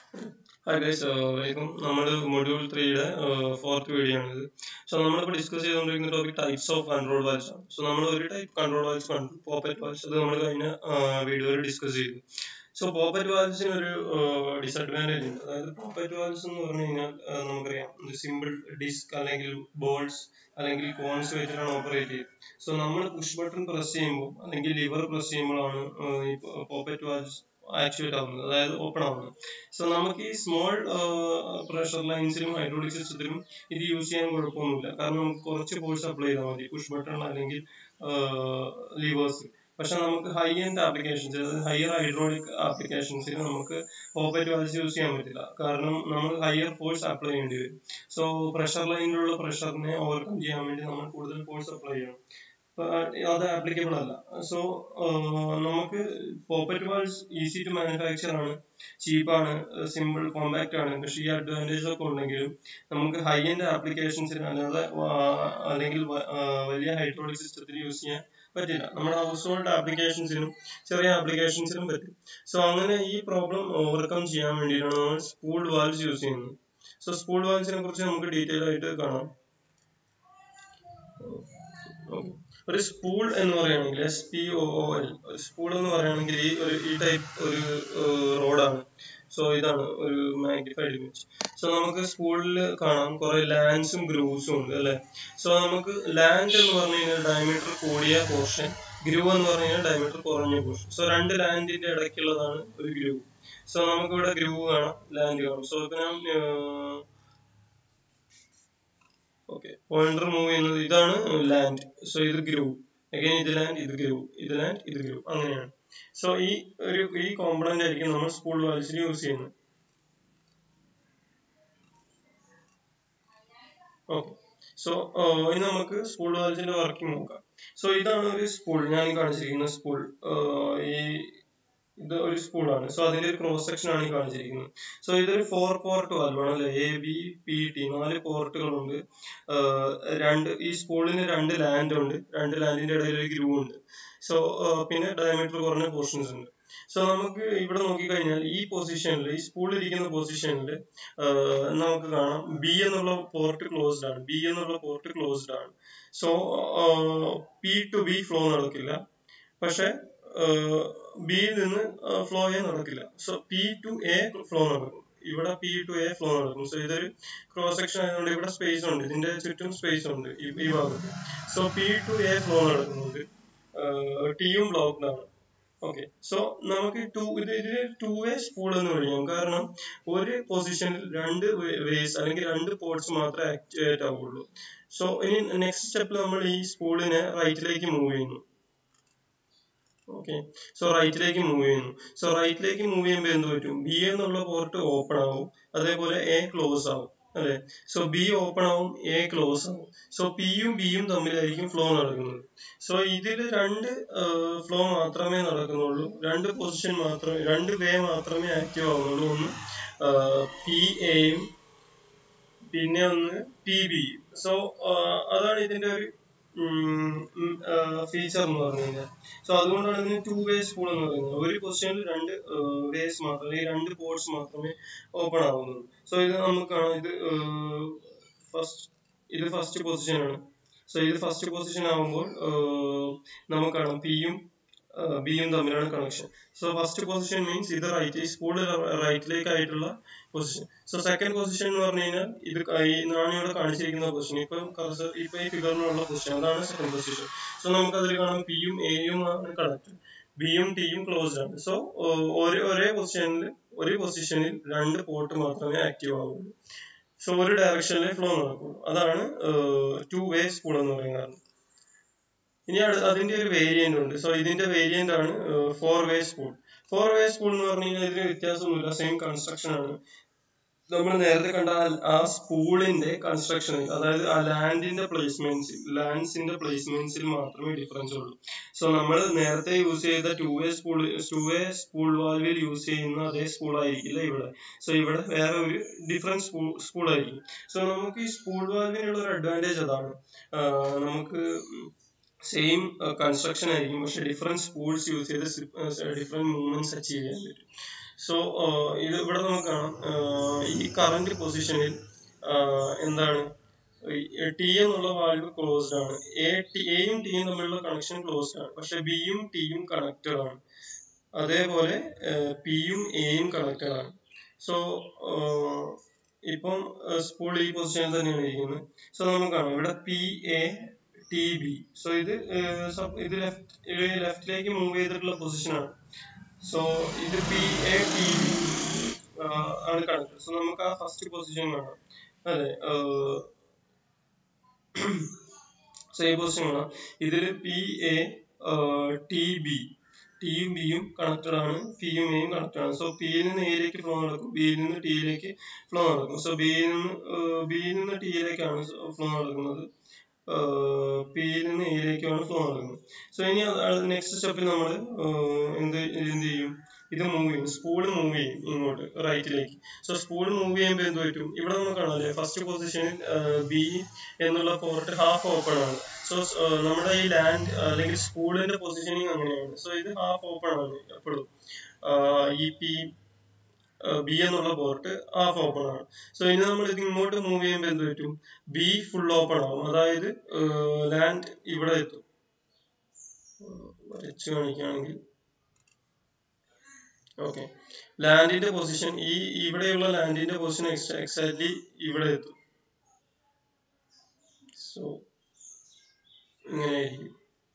Hi guys welcome നമ്മൾ module ത്രീയുടെ fourth video ആണിത് സോ നമ്മളിപ്പോൾ ഡിസ്കസ് ചെയ്തുകൊണ്ടിരിക്കുന്ന topic types of control valves ആണ് സോ നമ്മൾ ഒരു ടൈപ്പ് കൺട്രോൾ വാൽസ് കണ്ടു പോപ്പറ്റ് വാൽസ് അത് നമ്മൾ കഴിഞ്ഞ വീഡിയോയിൽ ഡിസ്കസ് ചെയ്തു സോ പോപ്പറ്റ് വാൽസിന് ഒരു ഡിസഡ്വാൻറ്റേജ് ഉണ്ട് അതായത് പോപ്പറ്റ് വാൽസ് എന്ന് പറഞ്ഞു കഴിഞ്ഞാൽ ആ, നമുക്കറിയാം സിമ്പിൾ ഡിസ്ക് അല്ലെങ്കിൽ ബോൾസ് അല്ലെങ്കിൽ കോൺസ് വെച്ചിട്ടാണ് ഓപ്പറേറ്റ് ചെയ്യുന്നത് സോ നമ്മൾ പുഷ് ബട്ടൺ പ്രസ് ചെയ്യുമ്പോൾ അല്ലെങ്കിൽ ലിവർ പ്രസ് ചെയ്യുമ്പോഴാണ് ആ, ഈ പോപ്പറ്റ് വാൽസ് ആക്ടിവേറ്റ് ആവുന്നത് അതായത് ഓപ്പൺ ആവുന്നത് സോ നമുക്ക് ഈ സ്മോൾ പ്രഷർ ലൈൻസിലും ഹൈഡ്രോളിക് സിസ്റ്റത്തിലും ഇത് യൂസ് ചെയ്യാൻ കുഴപ്പമൊന്നുമില്ല കാരണം നമുക്ക് കുറച്ച് ഫോഴ്സ് അപ്ലൈ ചെയ്താൽ മതി പുഷ് ബട്ടൺ അല്ലെങ്കിൽ ലിവേഴ്സ് പക്ഷെ നമുക്ക് ഹൈ എൻഡ് ആപ്ലിക്കേഷൻസ് അതായത് ഹയർ ഹൈഡ്രോളിക് ആപ്ലിക്കേഷൻസിൽ നമുക്ക് പോപ്പറ്റ് വാൽസ് യൂസ് ചെയ്യാൻ പറ്റില്ല കാരണം നമ്മൾ ഹയർ ഫോഴ്സ് അപ്ലൈ ചെയ്യേണ്ടി വരും സോ പ്രഷർ ലൈനിലുള്ള പ്രഷറിനെ ഓവർകം ചെയ്യാൻ വേണ്ടി നമ്മൾ കൂടുതൽ ഫോഴ്സ് അപ്ലൈ ചെയ്യണം അത് ആപ്ലിക്കബിൾ അല്ല സോ നമുക്ക് poppet valves easy to manufacture ആണ് ചീപ്പാണ് സിമ്പിൾ കോമ്പാക്ട് ആണ് പക്ഷേ ഈ അഡ്വാൻറ്റേജ് ഒക്കെ ഉണ്ടെങ്കിലും നമുക്ക് ഹൈ എൻഡ് ആപ്ലിക്കേഷൻസിന് അല്ലാതെ ആ, അല്ലെങ്കിൽ വ- ആ, വലിയ ഹൈഡ്രോളിക് സിസ്റ്റത്തിൽ യൂസ് ചെയ്യാൻ പറ്റില്ല നമ്മുടെ ഹൗസ് ഹോൾഡ് ആപ്ലിക്കേഷൻസിനും ചെറിയ ആപ്ലിക്കേഷൻസിനും പറ്റും സോ അങ്ങനെ ഈ പ്രോബ്ലം ഓവർകം ചെയ്യാൻ വേണ്ടിയിട്ടാണ് നമ്മൾ സ്പൂൾ വാൽസ് യൂസ് ചെയ്യുന്നത് സോ സ്പൂൾ വാൽസിനെ കുറിച്ച് നമുക്ക് ഡീറ്റെയിൽ ആയിട്ട് കാണാം Okay. ഒരു സ്പൂൾ എന്ന് പറയുകയാണെങ്കിൽ S P O O L ഒരു സ്പൂൾ എന്ന് പറയുകയാണെങ്കിൽ ഈ ഒരു ഈ ടൈപ്പ് ഒരു റോഡാണ് സോ ഇതാണ് ഒരു മാഗ്നിഫൈഡ് ഇമേജ് സോ നമുക്ക് സ്പൂളിൽ കാണാം കുറെ ലാൻഡ്സും ഗ്രൂവ്സും ഉണ്ട് അല്ലെ സോ നമുക്ക് ലാൻഡ് എന്ന് പറഞ്ഞു കഴിഞ്ഞാൽ ഡയമീറ്റർ കൂടിയ പോർഷൻ ഗ്രൂവ് എന്ന് പറഞ്ഞു കഴിഞ്ഞാൽ ഡയമീറ്റർ കുറഞ്ഞ പോർഷൻ സോ രണ്ട് ലാൻഡിന്റെ ഇടയ്ക്കുള്ളതാണ് ഒരു ഗ്രൂവ് സോ നമുക്ക് ഇവിടെ ഗ്രൂവ് കാണാം ലാൻഡ് കാണാം സോ ഇപ്പൊ ഞാൻ ആഹ്, ഓക്കെ പോയിന്റർ മൂവ് ചെയ്യുന്നത് ഇതാണ് ലാൻഡ് സോ ഇത് ഗ്രൂവ് അഗൈൻ ഇത് ലാൻഡ് ഇത് ഗ്രൂവ് ഇത് ലാൻഡ് ഇത് ഗ്രൂവ് അങ്ങനെയാണ് സോ ഈ ഒരു ഈ കോമ്പണന്റ് ആയിരിക്കും നമ്മൾ സ്കൂൾ വാൽസിൽ യൂസ് ചെയ്യുന്നത് ഓക്കെ സോ ഇനി നമുക്ക് സ്കൂൾ വാൽസിന്റെ വർക്കിംഗ് നോക്കാം സോ ഇതാണ് ഒരു സ്കൂൾ ഞാൻ ഈ കാണിച്ചിരിക്കുന്ന സ്കൂൾ ഈ ഇത് ഒരു സ്കൂളാണ് സോ അതിന്റെ ഒരു ക്രോസ് സെക്ഷൻ ആണ് ഈ കാണിച്ചിരിക്കുന്നത് സോ ഇതൊരു ഫോർ പോർട്ട് വാൽവാണ് അല്ലെ എ ബി പി ടി നാല് പോർട്ടുകളുണ്ട് രണ്ട് ഈ സ്കൂളിന് രണ്ട് ലാൻഡ് ഉണ്ട് രണ്ട് ലാൻഡിന്റെ ഇടയിൽ ഒരു ഗ്രൂ ഉണ്ട് സോ പിന്നെ ഡയമീറ്റർ കുറഞ്ഞ പോർഷൻസ് ഉണ്ട് സോ നമുക്ക് ഇവിടെ നോക്കിക്കഴിഞ്ഞാൽ ഈ പൊസിഷനിൽ ഈ സ്പൂളിൽ ഇരിക്കുന്ന പൊസിഷനിൽ നമുക്ക് കാണാം ബി എന്നുള്ള പോർട്ട് ക്ലോസ്ഡ് ആണ് ബി എന്നുള്ള പോർട്ട് ക്ലോസ്ഡ് ആണ് so P to B flow നടക്കില്ല പക്ഷെ ബിയിൽ നിന്ന് ഫ്ലോ ചെയ്യാൻ നടക്കില്ല so P to A flow നടക്കും ഇവിടെ പി ടു എ ഫ്ലോ നടക്കും സോ ഇതൊരു ക്രോസ് സെക്ഷൻ ആയതുകൊണ്ട് ഇവിടെ സ്പേസ് ഉണ്ട് ഇതിന്റെ ചുറ്റും സ്പേസ് ഉണ്ട് ഈ ഈ ഭാഗത്ത് so P to A flow നടക്കുന്നുണ്ട് ടിയും ബ്ലോക്ക്ഡ് ആണ് ഓക്കെ സോ നമുക്ക് ടു ഇത് ഇതിന് ടു വേ സ്പൂൾ എന്ന് വിളിക്കാം കാരണം ഒരു പൊസിഷനിൽ രണ്ട് വേസ് അല്ലെങ്കിൽ രണ്ട് പോർട്സ് മാത്രമേ ആക്ടിവേറ്റ് ആവുള്ളൂ സോ ഇനി നെക്സ്റ്റ് സ്റ്റെപ്പിൽ നമ്മൾ ഈ സ്പൂളിനെ റൈറ്റിലേക്ക് മൂവ് ചെയ്യുന്നു ഓക്കെ സോ റൈറ്റിലേക്ക് മൂവ് ചെയ്യുന്നു സോ റൈറ്റിലേക്ക് മൂവ് ചെയ്യുമ്പോൾ എന്ത് പറ്റും ബി എന്നുള്ള പോർട്ട് ഓപ്പൺ ആവും അതേപോലെ എ ക്ലോസ് ആവും അല്ലെ സോ ബി ഓപ്പൺ ആവും എ ക്ലോസ് ആവും സോ പിയും ബിയും തമ്മിലായിരിക്കും ഫ്ലോ നടക്കുന്നത് സോ ഇതിൽ രണ്ട് ഫ്ലോ മാത്രമേ നടക്കുന്നുള്ളൂ രണ്ട് പൊസിഷൻ മാത്രമേ രണ്ട് വേ മാത്രമേ ആക്റ്റീവ് ആവുന്നുള്ളൂ ഒന്ന് പി എയും പിന്നെ ഒന്ന് പി ബി സോ അതാണ് ഇതിന്റെ ഒരു ഫീച്ചർ എന്ന് പറഞ്ഞു കഴിഞ്ഞാൽ സോ അതുകൊണ്ടാണ് ഇതിന് ടു വേ സ്പൂൾ എന്ന് പറയുന്നത് ഒരു പൊസിഷനിൽ രണ്ട് വേസ് മാത്രം അല്ലെങ്കിൽ രണ്ട് പോർട്സ് മാത്രമേ ഓപ്പൺ ആവുന്നുള്ളൂ സോ ഇത് നമുക്ക് കാണാം ഇത് ഫസ്റ്റ് ഇത് ഫസ്റ്റ് പൊസിഷൻ ആണ് സോ ഇത് ഫസ്റ്റ് പൊസിഷൻ ആവുമ്പോൾ നമുക്ക് കാണാം പിയും ബിയും തമ്മിലാണ് connection so first position means ഇത് റൈറ്റ് ഈ സ്പൂൾ റൈറ്റിലേക്ക് ആയിട്ടുള്ള പൊസിഷൻ സോ സെക്കൻഡ് പൊസിഷൻ എന്ന് പറഞ്ഞു കഴിഞ്ഞാൽ ഇത് ക- ഈ നാണിയുടെ കാണിച്ചിരിക്കുന്ന പൊസിഷൻ ഇപ്പൊ cursor- ഇപ്പൊ ഈ ഫിഗറിലുള്ള പൊസിഷൻ അതാണ് സെക്കൻഡ് പൊസിഷൻ സോ നമുക്ക് അതിൽ കാണാം പിയും എയും ആണ് കണക്ട് ബിയും ടിയും ക്ലോസ്ഡ് ആണ് സോ ഒരേ ഒരേ പൊസിഷനിൽ ഒരു പൊസിഷനിൽ രണ്ട് പോർട്ട് മാത്രമേ ആക്റ്റീവ് ആവുള്ളൂ സോ ഒരു ഡയറക്ഷനിലെ ഫ്ലോ നടക്കുള്ളൂ അതാണ് ടു വേ സ്പൂൾ എന്ന് പറയുന്നത് ഇനി അടു- അതിന്റെ ഒരു വേരിയന്റ് ഉണ്ട് സോ ഇതിന്റെ വേരിയന്റ് ആണ് four way spool four way spool എന്ന് പറഞ്ഞു കഴിഞ്ഞാൽ ഇതിന് വ്യത്യാസമൊന്നുമില്ല സെയിം കൺസ്ട്രക്ഷൻ ആണ് നമ്മൾ നേരത്തെ കണ്ട ആ- ആ സ്പൂളിന്റെ കൺസ്ട്രക്ഷൻ അതായത് ആ ലാൻഡിന്റെ പ്ലേസ്മെന്റ്സിൽ ലാൻഡ്സിന്റെ പ്ലേസ്മെന്റ്സിൽ മാത്രമേ ഡിഫറൻസ് ഉള്ളൂ സോ നമ്മൾ നേരത്തെ യൂസ് ചെയ്ത two way spool two way spool വാൽവിൽ യൂസ് ചെയ്യുന്ന അതേ സ്പൂൾ ആയിരിക്കില്ല ഇവിടെ സോ ഇവിടെ വേറെ ഒരു ഡിഫറെന്റ് സ്പൂൾ ആയിരിക്കും സോ നമുക്ക് ഈ സ്പൂൾ വാൽവിനുള്ള ഒരു അഡ്വാൻറ്റേജ് അതാണ് ആഹ് നമുക്ക് സെയിം കൺസ്ട്രക്ഷൻ ആയിരിക്കും പക്ഷെ ഡിഫറെന്റ് സ്പൂൾസ് യൂസ് ചെയ്ത് ഡിഫറെന്റ് മൂവ്മെന്റ്സ് അച്ചീവ് ചെയ്യാൻ പറ്റും സോ ഇത് ഇവിടെ നമുക്ക് കാണാം ആഹ് ഈ കറന്റ് പൊസിഷനിൽ എന്താണ് ടി എന്നുള്ള വാൽവ് ക്ലോസ്ഡ് ആണ് എ ടി എയും ടിയും തമ്മിലുള്ള കണക്ഷൻ ക്ലോസ്ഡ് ആണ് പക്ഷെ ബിയും ടിയും കണക്റ്റഡ് ആണ് അതേപോലെ പിയും എയും കണക്റ്റഡ് ആണ് സോ ഇപ്പം സ്പൂൾ ഈ പൊസിഷനിൽ തന്നെയാണ് ഇരിക്കുന്നത് സോ നമുക്ക് കാണാം ഇവിടെ P A T B so uh ഏഹ്, സപ്- ഇത് ലെഫ്റ്റ് ലെഫ്റ്റിലേക്ക് മൂവ് ചെയ്തിട്ടുള്ള പൊസിഷനാണ് സോ ഇത് പി എ ടി ബി ആണ് കണക്ട് സോ നമുക്ക് ആ ഫസ്റ്റ് പൊസിഷൻ കാണാം അതെ സോ ഈ പൊസിഷൻ കാണാം ഇതില് പി എ ടി ബി ടിയും ബിയും കണക്റ്റഡ് ആണ് പിയും എയും കണക്റ്റഡ് ആണ് സോ പിയിൽ നിന്ന് എയിലേക്ക് ഫ്ലോ നടക്കും ബിയിൽ നിന്ന് ടിയിലേക്ക് ഫ്ലോ നടക്കും സോ ബിയിൽ നിന്ന് ബിയിൽ നിന്ന് ടിയിലേക്കാണ് ഫ്ലോ നടക്കുന്നത് പിയിൽ നിന്ന് എയിലേക്കാണ് ഫ്ലോ നടക്കുന്നത് സോ ഇനി നെക്സ്റ്റ് സ്റ്റെപ്പിൽ നമ്മൾ എന്ത് എന്ത് ചെയ്യും ഇത് മൂവ് ചെയ്യും സ്പൂൾ മൂവ് ചെയ്യും ഇങ്ങോട്ട് റൈറ്റിലേക്ക് സോ സ്പൂൾ മൂവ് ചെയ്യുമ്പോൾ എന്ത് പറ്റും ഇവിടെ നമുക്ക് കാണാം ഫസ്റ്റ് പൊസിഷനിൽ ബി എന്നുള്ള പോർട്ട് ഹാഫ് ഓപ്പൺ ആണ് സോ നമ്മുടെ ഈ ലാൻഡ് അല്ലെങ്കിൽ സ്പൂളിന്റെ പൊസിഷനിങ് അങ്ങനെയാണ് സോ ഇത് ഹാഫ് ഓപ്പൺ ആണ് എപ്പോഴും ഈ പി ബി എന്നുള്ള പോർട്ട് ഹാഫ് ഓപ്പൺ ആണ് സോ ഇനി നമ്മൾ ഇത് ഇങ്ങോട്ട് മൂവ് ചെയ്യുമ്പോൾ എന്ത് പറ്റും ബി ഫുൾ ഓപ്പൺ ആവും അതായത് ലാൻഡ് ഇവിടെ എത്തും വരച്ച് കാണിക്കുകയാണെങ്കിൽ ഓക്കെ ലാൻഡിന്റെ പൊസിഷൻ ഈ ഇവിടെയുള്ള ലാൻഡിന്റെ പൊസിഷൻ എക്സാക്ട്ലി ഇവിടെ എത്തും സോ ഇങ്ങനെയായിരിക്കും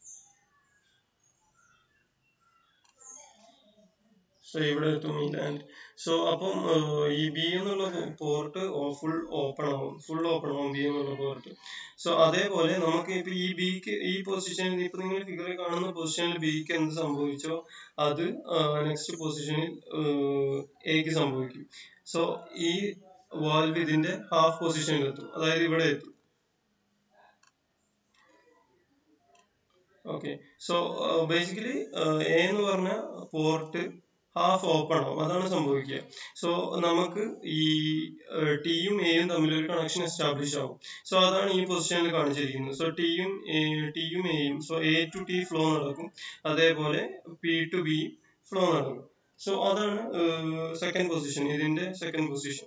സോ ഇവിടെ എത്തും ഈ ലാൻഡ് സോ അപ്പം ഏഹ്, ഈ ബി എന്നുള്ള പോർട്ട് ഫുൾ ഓപ്പൺ ആവും ഫുൾ ഓപ്പൺ ആവും ബി എന്നുള്ള പോർട്ട് സോ അതേപോലെ നമുക്ക് ഇപ്പൊ ഈ ബിക്ക് ഈ പൊസിഷനിൽ ഇപ്പൊ നിങ്ങൾ ഫിഗറിൽ കാണുന്ന പൊസിഷനിൽ ബിക്ക് എന്ത് സംഭവിച്ചോ അത് നെക്സ്റ്റ് പൊസിഷനിൽ എക്ക് സംഭവിക്കും സോ ഈ വാൽവ് ഇതിന്റെ ഹാഫ് പൊസിഷനിൽ എത്തും അതായത് ഇവിടെ എത്തും ഓക്കെ സോ ബേസിക്കലി എ എന്ന് പറഞ്ഞ പോർട്ട് ഹാഫ് ഓപ്പൺ ആവും അതാണ് സംഭവിക്കുക സോ നമുക്ക് ഈ ടിയും എയും തമ്മിൽ ഒരു കണക്ഷൻ എസ്റ്റാബ്ലിഷ് ആവും സോ അതാണ് ഈ പൊസിഷനിൽ കാണിച്ചിരിക്കുന്നത് സോ ടിയും ടിയും എയും so A to T flow നടക്കും അതേപോലെ പി ടു ബി ഫ്ലോ നടക്കും സോ അതാണ് സെക്കൻഡ് പൊസിഷൻ ഇതിന്റെ സെക്കൻഡ് പൊസിഷൻ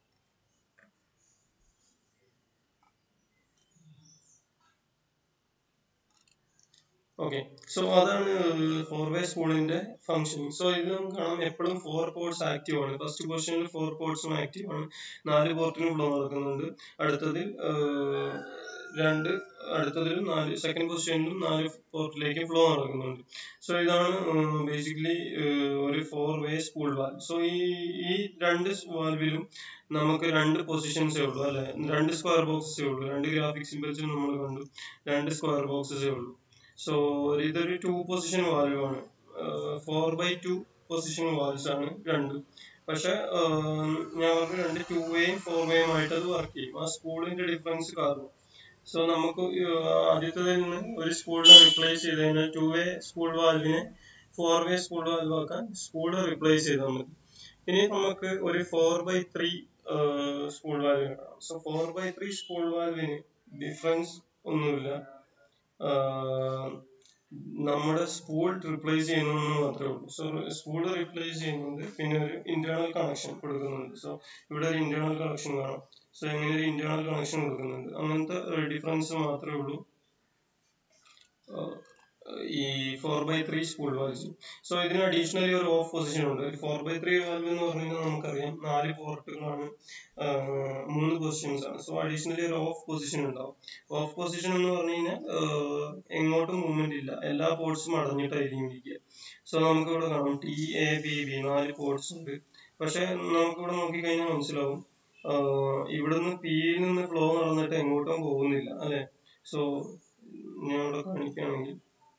ഓക്കെ സോ അതാണ് ഫോർ വേ സ്പൂളിന്റെ ഫംഗ്ഷൻ സോ ഇത് നമുക്ക് കാണാം എപ്പോഴും ഫോർ പോർട്സ് ആക്റ്റീവ് ആണ് ഫസ്റ്റ് പൊസിഷനിൽ ഫോർ പോർട്സും ആക്റ്റീവ് ആണ് നാല് പോർട്ടിനും ഫ്ലോ നടക്കുന്നുണ്ട് അടുത്തതിൽ ആഹ്, രണ്ട് അടുത്തതിലും നാല് സെക്കൻഡ് പൊസിഷനിലും നാല് പോർട്ടിലേക്കും ഫ്ലോ നടക്കുന്നുണ്ട് സോ ഇതാണ് ബേസിക്കലി ഒരു four way spool valve so ഈ ഈ രണ്ട് വാൽവിലും നമുക്ക് രണ്ട് പൊസിഷൻസേ ഉള്ളൂ അല്ലെ രണ്ട് സ്ക്വയർ ബോക്സസേ ഉള്ളൂ രണ്ട് ഗ്രാഫിക് സിമ്പിൾസും നമ്മൾ കണ്ടു രണ്ട് സ്ക്വയർ ബോക്സസേ ഉള്ളൂ സോ ഇതൊരു ടു പൊസിഷൻ വാൽവ് ആണ് four by two position valves ആണ് രണ്ടും പക്ഷെ ഞാൻ പറഞ്ഞു രണ്ട് ടു വേയും ഫോർ വേയും ആയിട്ട് അത് വർക്ക് ചെയ്യും ആ സ്കൂളിന്റെ ഡിഫറൻസ് കാരണം സോ നമുക്ക് ആദ്യത്തേതിൽ നിന്ന് ഒരു സ്കൂളിനെ റിപ്ലേസ് ചെയ്ത് കഴിഞ്ഞാൽ ടു വേ സ്കൂൾ വാൽവിനെ ഫോർ വേ സ്കൂൾ വാൽവ് ആക്കാൻ സ്കൂൾ റിപ്ലേസ് ചെയ്താൽ മതി ഇനി നമുക്ക് ഒരു ഫോർ ബൈ ത്രീ സ്കൂൾ വാൽവിനെ കാണാം so four by three spool വാൽവിന് ഡിഫറൻസ് ഒന്നുമില്ല ആഹ് നമ്മുടെ സ്പൂൾ റിപ്ലേസ് ചെയ്യുന്നു മാത്രമേ ഉള്ളൂ സോ സ്പൂൾ റിപ്ലേസ് ചെയ്യുന്നുണ്ട് പിന്നെ ഒരു ഇന്റേണൽ കണക്ഷൻ കൊടുക്കുന്നുണ്ട് സോ ഇവിടെ ഒരു ഇന്റേണൽ കണക്ഷൻ കാണാം സോ ഇങ്ങനെ ഒരു ഇന്റേണൽ കണക്ഷൻ കൊടുക്കുന്നുണ്ട് അങ്ങനത്തെ ഡിഫറൻസ് മാത്രമേ ഉള്ളൂ ആഹ് ഈ four by three spool valves so ഇതിന് അഡീഷണലി ഒരു ഓഫ് പൊസിഷൻ ഉണ്ട് ഒരു ഫോർ ബൈ ത്രീ വാൽവ് എന്ന് പറഞ്ഞു കഴിഞ്ഞാൽ നമുക്കറിയാം നാല് പോർട്ടുകളാണ് ആഹ് മൂന്ന് പൊസിഷൻസ് ആണ് സോ അഡീഷണലി ഒരു ഓഫ് പൊസിഷൻ ഉണ്ടാവും ഓഫ് പൊസിഷൻ എന്ന് പറഞ്ഞു കഴിഞ്ഞാൽ ആഹ് എങ്ങോട്ടും മൂവ്മെന്റ് ഇല്ല എല്ലാ പോർട്സും അടഞ്ഞിട്ടായിരിക്കും ഇരിക്കുക സോ നമുക്ക് ഇവിടെ കാണാം ടി എ ബി ബി നാല് പോർട്സ് ഉണ്ട് പക്ഷെ നമുക്ക് ഇവിടെ നോക്കിക്കഴിഞ്ഞാൽ മനസ്സിലാവും ആഹ് ഇവിടുന്ന് പിയിൽ നിന്ന് ഫ്ലോ നടന്നിട്ട് എങ്ങോട്ടും പോകുന്നില്ല അല്ലെ സോ ഞാൻ ഇവിടെ കാണിക്കുകയാണെങ്കിൽ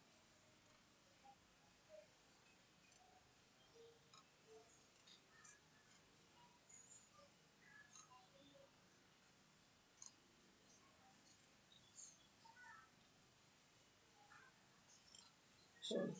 sorry.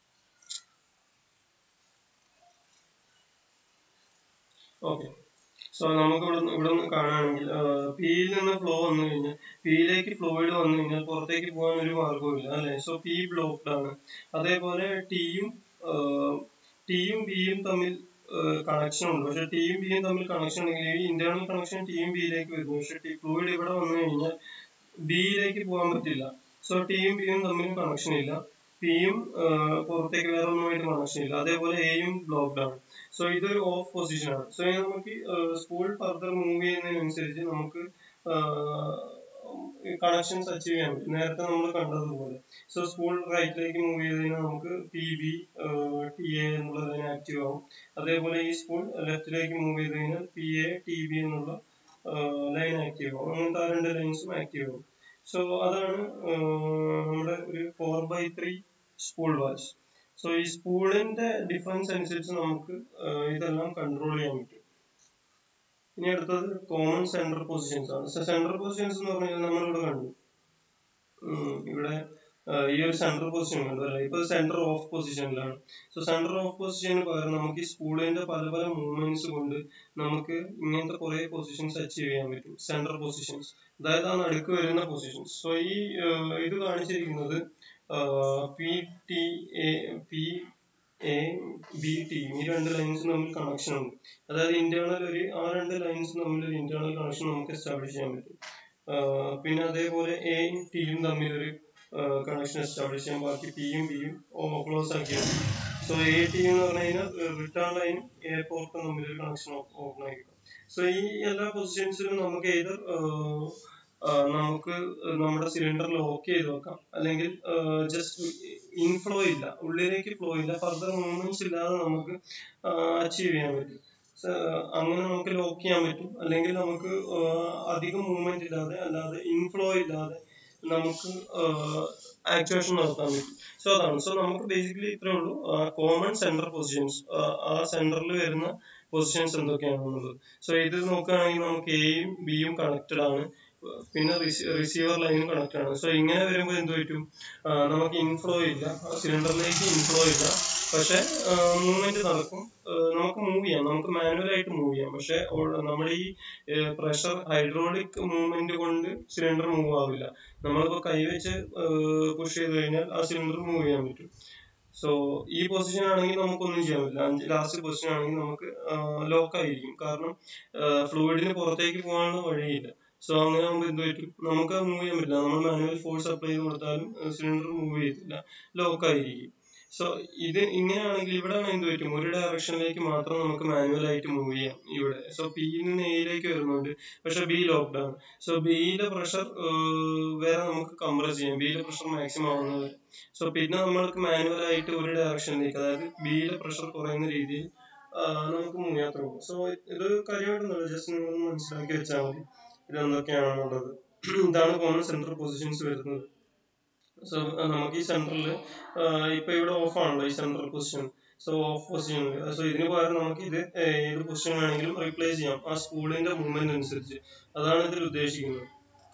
ഓക്കെ സോ നമുക്ക് ഇവിടെ ഇവിടെ നിന്ന് കാണുകയാണെങ്കിൽ പിയിൽ നിന്ന് ഫ്ലോ വന്നു കഴിഞ്ഞാൽ പിയിലേക്ക് ഫ്ലോയിഡ് വന്നു കഴിഞ്ഞാൽ പുറത്തേക്ക് പോകാൻ ഒരു മാർഗവുമില്ല അല്ലെ സോ പി ബ്ലോക്ക്ഡ് ആണ് അതേപോലെ ടിയും ടിയും ബിയും തമ്മിൽ കണക്ഷൻ ഉണ്ട് പക്ഷെ ടിയും ബിയും തമ്മിൽ കണക്ഷൻ ഉണ്ടെങ്കിൽ ഈ ഇന്റേണൽ കണക്ഷൻ ടിയും ബിയിലേക്ക് വരുന്നു പക്ഷെ ടി ഫ്ലൂയിഡ് ഇവിടെ വന്നു കഴിഞ്ഞാൽ ബിയിലേക്ക് പോകാൻ പറ്റില്ല സോ ടിയും ബിയും തമ്മിൽ കണക്ഷൻ ഇല്ല പിയും പുറത്തേക്ക് വേറെ ഒന്നുമായിട്ട് കണക്ഷൻ ഇല്ല അതേപോലെ എയും ബ്ലോക്ക്ഡ് ആണ് സോ ഇതൊരു ഓഫ് പൊസിഷൻ ആണ് സോ നമുക്ക് സ്കൂൾ ഫർദർ മൂവ് ചെയ്യുന്നതിനനുസരിച്ച് നമുക്ക് കണക്ഷൻസ് അച്ചീവ് ചെയ്യാൻ പറ്റും നേരത്തെ നമ്മൾ കണ്ടതുപോലെ സോ സ്കൂൾ റൈറ്റിലേക്ക് മൂവ് ചെയ്ത് കഴിഞ്ഞാൽ നമുക്ക് പി ബി ടി എ എന്നുള്ള ലൈൻ ആക്റ്റീവ് ആവും അതേപോലെ ഈ സ്കൂൾ ലെഫ്റ്റിലേക്ക് മൂവ് ചെയ്ത് കഴിഞ്ഞാൽ പി എ ടി ബി എന്നുള്ള ലൈൻ ആക്റ്റീവ് ആവും അങ്ങനത്തെ ആ രണ്ട് ലൈൻസും ആക്റ്റീവ് ആവും സോ അതാണ് നമ്മുടെ ഒരു four by three spool watch so ഈ സ്കൂളിന്റെ ഡിഫറൻസ് അനുസരിച്ച് നമുക്ക് ഇതെല്ലാം കൺട്രോൾ ചെയ്യാൻ പറ്റും ഇനി അടുത്തത് കോമൺ സെൻട്രൽ പൊസിഷൻസ് ആണ് സെൻട്രൽ പൊസിഷൻസ് എന്ന് പറഞ്ഞാൽ നമ്മളിവിടെ കണ്ടു ഇവിടെ ഈ ഒരു സെൻട്രൽ പൊസിഷൻ കണ്ടു അല്ലെ ഇപ്പൊ സെന്റർ ഓഫ് പൊസിഷനിലാണ് സോ സെന്റർ ഓഫ് പൊസിഷന് പകരം നമുക്ക് ഈ സ്കൂളിന്റെ പല പല മൂവ്മെന്റ്സ് കൊണ്ട് നമുക്ക് ഇങ്ങനത്തെ കുറെ പൊസിഷൻസ് അച്ചീവ് ചെയ്യാൻ പറ്റും സെൻട്രൽ പൊസിഷൻസ് അതായത് ആ നടുക്ക് വരുന്ന പൊസിഷൻസ് സോ ഈ ഇത് കാണിച്ചിരിക്കുന്നത് P T A P A B T ഈ രണ്ട് ലൈൻസ് തമ്മിൽ കണക്ഷൻ ഉണ്ട് അതായത് ഇന്റേണൽ ഒരു ആ രണ്ട് ലൈൻസ് തമ്മിൽ ഒരു ഇന്റേണൽ കണക്ഷൻ നമുക്ക് എസ്റ്റാബ്ലിഷ് ചെയ്യാൻ പറ്റും പിന്നെ അതേപോലെ എയും ടിയും തമ്മിൽ ഒരു കണക്ഷൻ എസ്റ്റാബ്ലിഷ് ചെയ്യാൻ ബാക്കി പിയും ബിയും ക്ലോസ് ആക്കിയത് സോ എ ടി എന്ന് പറഞ്ഞു കഴിഞ്ഞാൽ റിട്ടേൺ ലൈനും എ പോർട്ടും തമ്മിൽ ഒരു കണക്ഷൻ ഓപ്പൺ ആയിരിക്കും സോ ഈ എല്ലാ പൊസിഷൻസിലും നമുക്ക് ഏത് നമുക്ക് നമ്മുടെ സിലിണ്ടർ ലോക്ക് ചെയ്ത് വെക്കാം അല്ലെങ്കിൽ ജസ്റ്റ് ഇൻഫ്ലോ ഇല്ല ഉള്ളിലേക്ക് ഫ്ലോ ഇല്ല ഫർദർ മൂവ്മെന്റ്സ് ഇല്ലാതെ നമുക്ക് അച്ചീവ് ചെയ്യാൻ പറ്റും അങ്ങനെ നമുക്ക് ലോക്ക് ചെയ്യാൻ പറ്റും അല്ലെങ്കിൽ നമുക്ക് അധികം മൂവ്മെന്റ് ഇല്ലാതെ അല്ലാതെ ഇൻഫ്ലോ ഇല്ലാതെ നമുക്ക് ആക്ച്വേഷൻ നടത്താൻ പറ്റും സോ അതാണ് സോ നമുക്ക് ബേസിക്കലി ഇത്രേ ഉള്ളൂ കോമൺ സെന്റർ പൊസിഷൻസ് ആ സെന്ററിൽ വരുന്ന പൊസിഷൻസ് എന്തൊക്കെയാണെന്നുള്ളത് സോ ഇത് നോക്കുകയാണെങ്കിൽ നമുക്ക് എയും ബിയും കണക്റ്റഡ് ആണ് പിന്നെ റിസീവർ ലൈനും കണക്റ്റഡ് ആണ് സോ ഇങ്ങനെ വരുമ്പോൾ എന്ത് പറ്റും നമുക്ക് ഇൻഫ്ലോ ഇല്ല സിലിണ്ടറിലേക്ക് ഇൻഫ്ലോ ഇല്ല പക്ഷെ മൂവ്മെന്റ് നടക്കും നമുക്ക് മൂവ് ചെയ്യാം നമുക്ക് മാനുവൽ ആയിട്ട് മൂവ് ചെയ്യാം പക്ഷെ നമ്മുടെ ഈ പ്രഷർ ഹൈഡ്രോളിക് മൂവ്മെന്റ് കൊണ്ട് സിലിണ്ടർ മൂവ് ആവില്ല നമ്മളിപ്പോ കൈവച്ച് പുഷ് ചെയ്ത് കഴിഞ്ഞാൽ ആ സിലിണ്ടർ മൂവ് ചെയ്യാൻ പറ്റും സോ ഈ പൊസിഷൻ ആണെങ്കിൽ നമുക്കൊന്നും ചെയ്യാൻ പറ്റില്ല അഞ്ച് ലാസ്റ്റ് പൊസിഷൻ ആണെങ്കിൽ നമുക്ക് ലോക്ക് ആയിരിക്കും കാരണം ഫ്ലൂയിഡിന് പുറത്തേക്ക് പോകാനുള്ള വഴിയില്ല സോ അങ്ങനെ ആകുമ്പോൾ എന്ത് പറ്റും നമുക്ക് മൂവ് ചെയ്യാൻ പറ്റില്ല നമ്മൾ മാനുവൽ ഫോഴ്സ് അപ്ലൈ ചെയ്ത് കൊടുത്താലും സിലിണ്ടർ മൂവ് ചെയ്തില്ല ലോക്ക് ആയിരിക്കും സോ ഇത് ഇങ്ങനെയാണെങ്കിൽ ഇവിടെയാണ് എന്ത് പറ്റും ഒരു ഡയറക്ഷനിലേക്ക് മാത്രം നമുക്ക് മാനുവൽ ആയിട്ട് മൂവ് ചെയ്യാം ഇവിടെ സോ പിയിൽ നിന്ന് എയിലേക്ക് വരുന്നുണ്ട് പക്ഷെ ബി ലോക്ക്ഡ് ആണ് സോ ബിയിലെ പ്രഷർ വേറെ നമുക്ക് കംപ്രസ് ചെയ്യാം ബിയിലെ പ്രഷർ മാക്സിമം ആവുന്നത് സോ പിന്നെ നമ്മൾക്ക് മാനുവൽ ആയിട്ട് ഒരു ഡയറക്ഷനിലേക്ക് അതായത് ബിയിലെ പ്രഷർ കുറയുന്ന രീതിയിൽ നമുക്ക് മൂവ് ചെയ്യാൻ തുടങ്ങും സോ ഇത് കാര്യമായിട്ടൊന്നുമില്ല ജസ്റ്റ് നിങ്ങൾ മനസ്സിലാക്കി വെച്ചാൽ മതി ഇതെന്തൊക്കെയാണെന്നുള്ളത് ഇതാണ് കോമൺ സെൻട്രൽ പൊസിഷൻസ് വരുന്നത് സോ നമുക്ക് ഈ സെന്ററിൽ ഇപ്പൊ ഇവിടെ ഓഫ് ആണല്ലോ ഈ central position so off position so ഇതിന് പകരം നമുക്ക് ഇത് ഏത് പൊസിഷൻ വേണമെങ്കിലും റീപ്ലേസ് ചെയ്യാം ആ സ്കൂളിന്റെ മൂവ്മെന്റ് അനുസരിച്ച് അതാണ് ഇതിൽ ഉദ്ദേശിക്കുന്നത്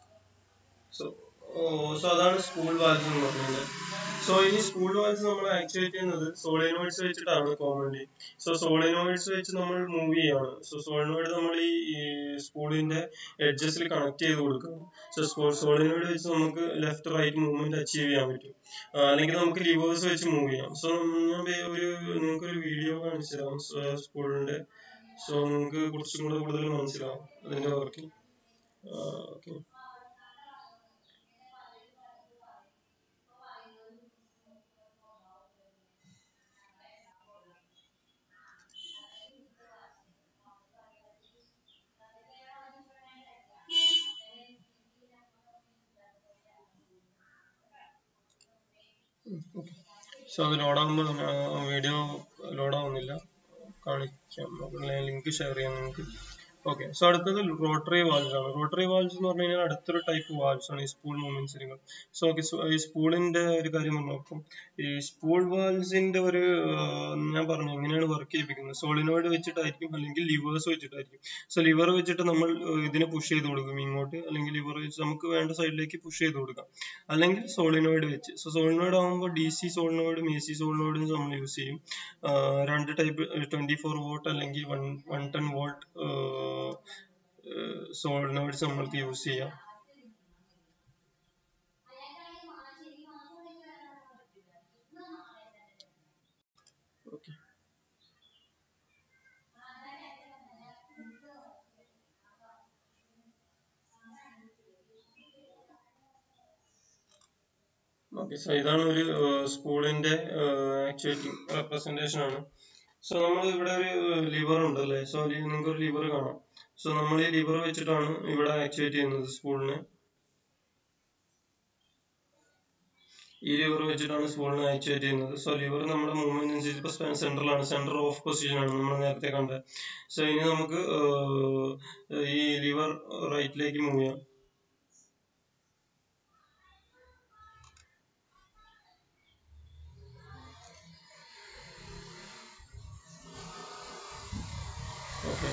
സോ സോ അതാണ് സ്കൂൾ വാൽസ് എന്ന് പറഞ്ഞാൽ സോ ഈ സ്കൂൾ വാൽസ് നമ്മൾ ആക്ടിവേറ്റ് ചെയ്യുന്നത് സോളിനോയിഡ്സ് വെച്ചിട്ടാണ് കോമൺലി സോ സോളിനോയിഡ്സ് വെച്ച് നമ്മൾ മൂവ് ചെയ്യാണ് സോ സോളിനോയിഡ് നമ്മൾ ഈ സ്കൂളിന്റെ എഡ്ജസിൽ കണക്ട് ചെയ്ത് കൊടുക്കണം സോ സോളിനോയിഡ് വെച്ച് നമുക്ക് ലെഫ്റ്റ് റൈറ്റ് മൂവ്മെന്റ് അച്ചീവ് ചെയ്യാൻ പറ്റും അല്ലെങ്കിൽ നമുക്ക് ലിവേഴ്സ് വെച്ച് മൂവ് ചെയ്യാം സോ ഞാൻ ഒരു നിങ്ങൾക്ക് ഒരു വീഡിയോ കാണിച്ചു തരാം സ്കൂളിന്റെ സോ നിങ്ങൾക്ക് കുറച്ചും കൂടെ കൂടുതൽ മനസ്സിലാവും അതിന്റെ വർക്കിംഗ് ഓക്കെ സോ അത് ലോഡാകുമ്പോൾ വീഡിയോ ലോഡാവുന്നില്ല കാണിക്കാം ലിങ്ക് ഷെയർ ചെയ്യാം നിങ്ങൾക്ക് ഓക്കെ സോ അടുത്തത് റോട്ടറി വാൽസ് ആണ് റോട്ടറി വാൽസ് എന്ന് പറഞ്ഞു കഴിഞ്ഞാൽ അടുത്തൊരു ടൈപ്പ് വാൽസ് ആണ് ഈ സ്പൂൾ മൂവ്മെന്റ്സിന് സോ ഈ സ്പൂളിന്റെ ഒരു കാര്യം നോക്കും ഈ സ്പൂൾ വാൽസിന്റെ ഒരു ഞാൻ പറഞ്ഞു എങ്ങനെയാണ് വർക്ക് ചെയ്യിപ്പിക്കുന്നത് സോളിനോയിഡ് വെച്ചിട്ടായിരിക്കും അല്ലെങ്കിൽ ലിവേഴ്സ് വെച്ചിട്ടായിരിക്കും സോ ലിവർ വെച്ചിട്ട് നമ്മൾ ഇതിനെ പുഷ് ചെയ്ത് കൊടുക്കും ഇങ്ങോട്ട് അല്ലെങ്കിൽ ലിവർ വെച്ച് നമുക്ക് വേണ്ട സൈഡിലേക്ക് പുഷ് ചെയ്ത് കൊടുക്കാം അല്ലെങ്കിൽ സോളിനോയിഡ് വെച്ച് സോ സോളിനോയിഡ് ആകുമ്പോൾ ഡി സി സോളിനോയിഡും എ സി സോളിനോയിഡും നമ്മൾ യൂസ് ചെയ്യും രണ്ട് ടൈപ്പ് ട്വന്റി ഫോർ വോൾട്ട് അല്ലെങ്കിൽ one one ten volt solenoids നമ്മൾക്ക് യൂസ് ചെയ്യാം ഓക്കെ ഓക്കെ സോ ഇതാണ് ഒരു സ്കൂളിന്റെ ആക്ച്വാലിറ്റി റെപ്രസെന്റേഷൻ ആണ് സോ നമ്മൾ ഇവിടെ ഒരു ലിവർ ഉണ്ട് അല്ലേ സോ നിങ്ങൾക്ക് ഒരു ലിവർ കാണാം സോ നമ്മൾ ഈ ലിവർ വെച്ചിട്ടാണ് ഇവിടെ ആക്ച്വേറ്റ് ചെയ്യുന്നത് സ്കൂളിനെ ഈ ലിവർ വെച്ചിട്ടാണ് സ്കൂളിനെ ആക്ച്വേറ്റ് ചെയ്യുന്നത് സോ ലിവർ നമ്മുടെ മൂവ്മെന്റ് അനുസരിച്ച് ഇപ്പൊ സെൻട്രലാണ് സെന്റർ ഓഫ് പൊസിഷൻ ആണ് നമ്മൾ നേരത്തെ കണ്ടത് സോ ഇനി നമുക്ക് ഈ ലിവർ റൈറ്റിലേക്ക് മൂവ് ചെയ്യാം ഓക്കെ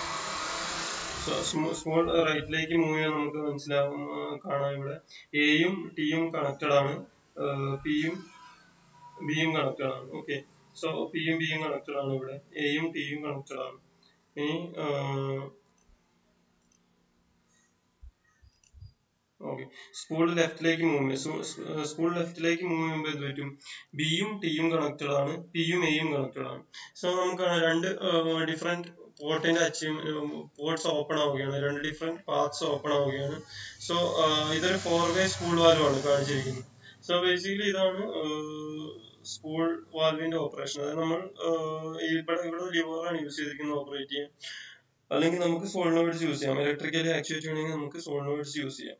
സ്മോൾ റൈറ്റിലേക്ക് മൂവ് ചെയ്യാൻ നമുക്ക് മനസ്സിലാവും കാണാം ഇവിടെ എയും ടിയും കണക്റ്റഡ് ആണ് പിയും ബിയും കണക്റ്റഡ് ആണ് ഓക്കെ സോ പിയും ബിയും കണക്റ്റഡ് ആണ് ഇവിടെ എയും ടിയും കണക്റ്റഡ് ആണ് ഇനി ഓക്കെ സ്കൂൾ ലെഫ്റ്റിലേക്ക് മൂവ് ചെയ്യും സ്കൂൾ ലെഫ്റ്റിലേക്ക് മൂവ് ചെയ്യുമ്പോൾ എന്ത് പറ്റും ബിയും ടിയും കണക്റ്റഡ് ആണ് പിയും എയും കണക്റ്റഡ് ആണ് സോ നമുക്ക് രണ്ട് ഡിഫറെന്റ് പോർട്ടിന്റെ അച്ചീവ് പോർട്സ് ഓപ്പൺ ആവുകയാണ് രണ്ട് ഡിഫറെന്റ് പാത്സ് ഓപ്പൺ ആവുകയാണ് സോ ഇതൊരു ഫോർ വേ സ്കൂൾ വാൽവ് ആണ് കാണിച്ചിരിക്കുന്നത് സോ ബേസിക്കലി ഇതാണ് സ്കൂൾ വാൽവിന്റെ ഓപ്പറേഷൻ അതായത് നമ്മൾ ഇവിടെ ഇവിടെ ലിവറാണ് യൂസ് ചെയ്തിരിക്കുന്നത് ഓപ്പറേറ്റ് ചെയ്യാൻ അല്ലെങ്കിൽ നമുക്ക് സോളിനോയിഡ്സ് യൂസ് ചെയ്യാം ഇലക്ട്രിക്കലി ആക്ച്വേറ്റ് ചെയ്യണമെങ്കിൽ നമുക്ക് സോളിനോയിഡ്സ് യൂസ് ചെയ്യാം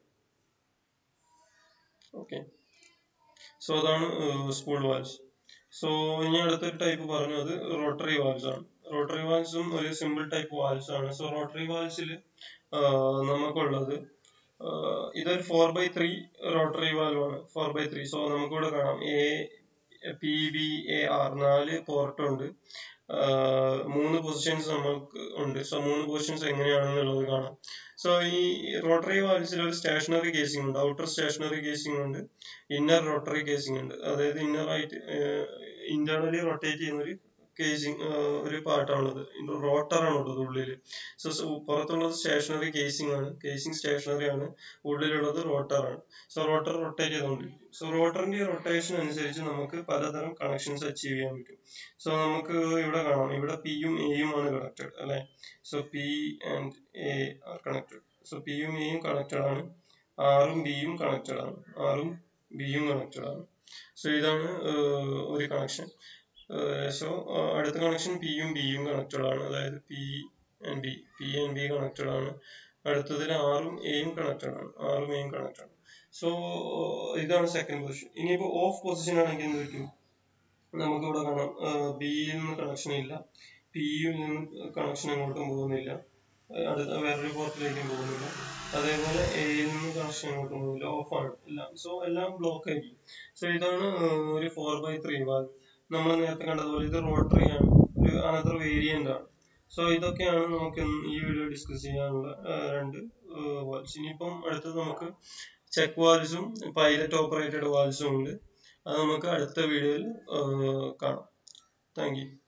ഓക്കെ സോ അതാണ് സ്കൂൾ വാൽവ്സ് സോ ഇനി അടുത്തൊരു ടൈപ്പ് പറഞ്ഞത് റോട്ടറി വാൽവ്സ് ആണ് റോട്ടറി വാൽവ്സും ഒരു സിമ്പിൾ ടൈപ്പ് വാൽവ്സ് ആണ് സോ റോട്ടറി വാൽവ്സിൽ നമുക്കുള്ളത് ഇതൊരു four by three rotary valve ആണ് ഫോർ ബൈ ത്രീ സോ നമുക്കിവിടെ കാണാം A P B A R നാല് പോർട്ട് ഉണ്ട് മൂന്ന് പൊസിഷൻസ് നമുക്ക് ഉണ്ട് സോ മൂന്ന് പൊസിഷൻസ് എങ്ങനെയാണെന്നുള്ളത് കാണാം സോ ഈ റോട്ടറി വാൽവ്സിൽ ഒരു സ്റ്റേഷനറി കേസിംഗ് ഉണ്ട് ഔട്ടർ സ്റ്റേഷനറി കേസിംഗ് ഉണ്ട് ഇന്നർ റോട്ടറി കേസിംഗ് ഉണ്ട് അതായത് ഇന്നർ ആയിട്ട് ഇന്റേണലി റൊട്ടേറ്റ് ചെയ്യുന്ന ഒരു കേസിംഗ് ഒരു പാർട്ടാണുള്ളത് റോട്ടർ ആണുള്ളത് ഉള്ളിൽ സോ പുറത്തുള്ളത് സ്റ്റേഷനറി കേസിംഗ് ആണ് കേസിംഗ് സ്റ്റേഷനറി ആണ് ഉള്ളിലുള്ളത് റോട്ടർ ആണ് സോ റോട്ടർ റൊട്ടേറ്റ് ചെയ്തുകൊണ്ടിരിക്കും സോ റോട്ടറിന്റെ റൊട്ടേഷൻ അനുസരിച്ച് നമുക്ക് പലതരം കണക്ഷൻസ് അച്ചീവ് ചെയ്യാൻ പറ്റും സോ നമുക്ക് ഇവിടെ കാണാം ഇവിടെ പിയും എയും ആണ് കണക്റ്റഡ് അല്ലെ so P and A R connected so പിയും എയും കണക്റ്റഡ് ആണ് ആറും ബിയും കണക്റ്റഡ് ആണ് ആറും ബിയും കണക്റ്റഡ് ആണ് സോ ഇതാണ് ഒരു കണക്ഷൻ സോ അടുത്ത കണക്ഷൻ പിയും ബിയും കണക്റ്റഡ് ആണ് അതായത് P and B P and B connected ആണ് അടുത്തതിൽ ആറും എയും കണക്റ്റഡ് ആണ് ആറും എയും കണക്റ്റഡ് ആണ് സോ ഇതാണ് സെക്കൻഡ് പൊസിഷൻ ഇനിയിപ്പോ ഓഫ് പൊസിഷൻ ആണെങ്കിൽ എന്ത് പറ്റും നമുക്ക് ഇവിടെ കാണാം ബിയിൽ നിന്ന് കണക്ഷൻ ഇല്ല പിയിൽ നിന്ന് കണക്ഷൻ അങ്ങോട്ടും പോകുന്നില്ല അടുത്ത വേറൊരു പോർട്ടിലേക്കും പോകുന്നില്ല അതേപോലെ എയിൽ നിന്ന് കണക്ഷൻ അങ്ങോട്ടും പോകുന്നില്ല ഓഫ് ആണ് എല്ലാം സോ എല്ലാം ബ്ലോക്ക് ആയിരിക്കും സോ ഇതാണ് ഒരു ഫോർ ബൈ ത്രീ വാൽവ് നമ്മൾ നേരത്തെ കണ്ടതുപോലെ ഇത് റോട്ടറി ആണ് ഒരു അനദർ വേരിയന്റ് ആണ് സോ ഇതൊക്കെയാണ് നമുക്ക് ഈ വീഡിയോ ഡിസ്കസ് ചെയ്യാനുള്ള രണ്ട് വാൽവ്സ് ഇനിയിപ്പം അടുത്തത് നമുക്ക് ചെക്ക് വാൽവ്സും പൈലറ്റ് ഓപ്പറേറ്റഡ് വാൽവ്സും ഉണ്ട് അത് നമുക്ക് അടുത്ത വീഡിയോയിൽ കാണാം താങ്ക് യു